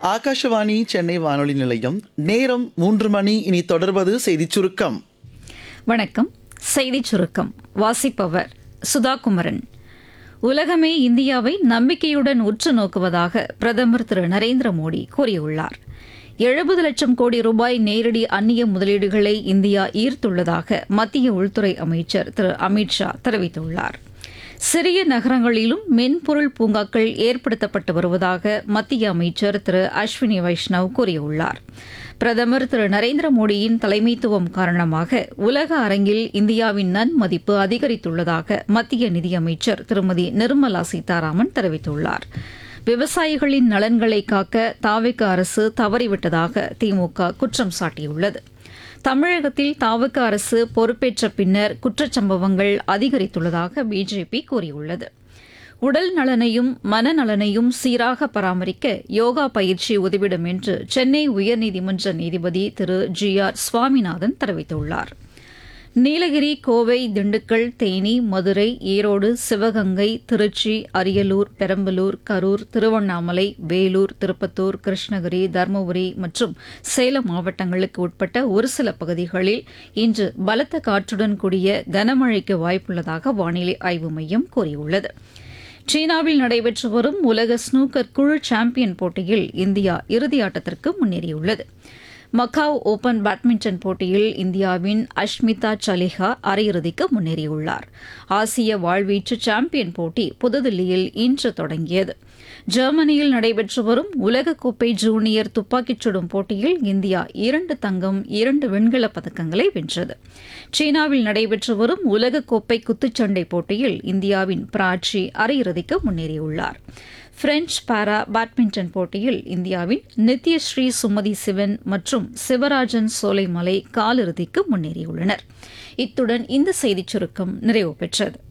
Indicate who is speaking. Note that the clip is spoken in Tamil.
Speaker 1: ஆகாஷவாணி சென்னை வானொலி நிலையம் நேரம் மூன்று மணி இனி தொடர்வது செய்திச் சுருக்கம்
Speaker 2: வணக்கம் செய்திச் சுருக்கம் வாசிப்பவர் சுதா குமரன் உலகமே இந்தியாவை நம்பிக்கையுடன் உற்று நோக்குவதாக பிரதமர் திரு நரேந்திர மோடி கூறியுள்ளார் எழுபது லட்சம் கோடி ரூபாய் நேரடி அந்நிய முதலீடுகளை இந்தியா ஈர்த்துள்ளதாக மத்திய உள்துறை அமைச்சர் திரு அமித் ஷா தெரிவித்துள்ளார் சிறிய நகரங்களிலும் மென்பொருள் பூங்காக்கள் ஏற்படுத்தப்பட்டு வருவதாக மத்திய அமைச்சர் திரு அஸ்வினி வைஷ்ணவ் கூறியுள்ளார் பிரதமர் திரு நரேந்திர மோடியின் தலைமைத்துவம் காரணமாக உலக அரங்கில் இந்தியாவின் நன்மதிப்பு அதிகரித்துள்ளதாக மத்திய நிதியமைச்சர் திருமதி நிர்மலா சீதாராமன் தெரிவித்துள்ளார் விவசாயிகளின் நலன்களை காக்க தாவிக அரசு தவறிவிட்டதாக திமுக குற்றம் சாட்டியுள்ளது தமிழகத்தில் தாவக அரசு பொறுப்பேற்ற பின்னர் குற்றச்சம்பவங்கள் அதிகரித்துள்ளதாக பிஜேபி கூறியுள்ளது உடல் நலனையும் மனநலனையும் சீராக பராமரிக்க யோகா பயிற்சி உதவிடும் என்று சென்னை உயர்நீதிமன்ற நீதிபதி திரு ஜி ஆர் சுவாமிநாதன் தெரிவித்துள்ளார் நீலகிரி கோவை திண்டுக்கல் தேனி மதுரை ஈரோடு சிவகங்கை திருச்சி அரியலூர் பெரம்பலூர் கரூர் திருவண்ணாமலை வேலூர் திருப்பத்தூர் கிருஷ்ணகிரி தருமபுரி மற்றும் சேலம் மாவட்டங்களுக்கு உட்பட்ட ஒரு சில பகுதிகளில் இன்று பலத்த காற்றுடன் கூடிய கனமழைக்கு வாய்ப்புள்ளதாக வானிலை ஆய்வு மையம் கூறியுள்ளது சீனாவில் நடைபெற்று வரும் உலக ஸ்னூக்கர் குழு சாம்பியன் போட்டியில் இந்தியா இறுதியாட்டத்திற்கு முன்னேறியுள்ளது மக்காவ் ஓபன் பேட்மிண்டன் போட்டியில் இந்தியாவின் அஷ்மிதா சலிஹா அரையிறுதிக்கு முன்னேறியுள்ளார் ஆசிய வாழ்வீச்சு சாம்பியன் போட்டி புதுதில்லியில் இன்று தொடங்கியது ஜெர்மனியில் நடைபெற்று வரும் உலகக்கோப்பை ஜூனியர் துப்பாக்கிச் சுடும் போட்டியில் இந்தியா இரண்டு தங்கம் இரண்டு வெண்கலப் பதக்கங்களை வென்றது சீனாவில் நடைபெற்று வரும் உலகக்கோப்பை குத்துச்சண்டை போட்டியில் இந்தியாவின் பிராச்சி அரையிறுதிக்கு முன்னேறியுள்ளார் பிரெஞ்ச் பாரா பேட்மிண்டன் போட்டியில் இந்தியாவின் நித்யஸ்ரீ சுமதி சிவன் மற்றும் சிவராஜன் சோலைமலை காலிறுதிக்கு முன்னேறியுள்ளனர் இத்துடன் இந்த செய்திச் சுருக்கம் நிறைவு பெற்றது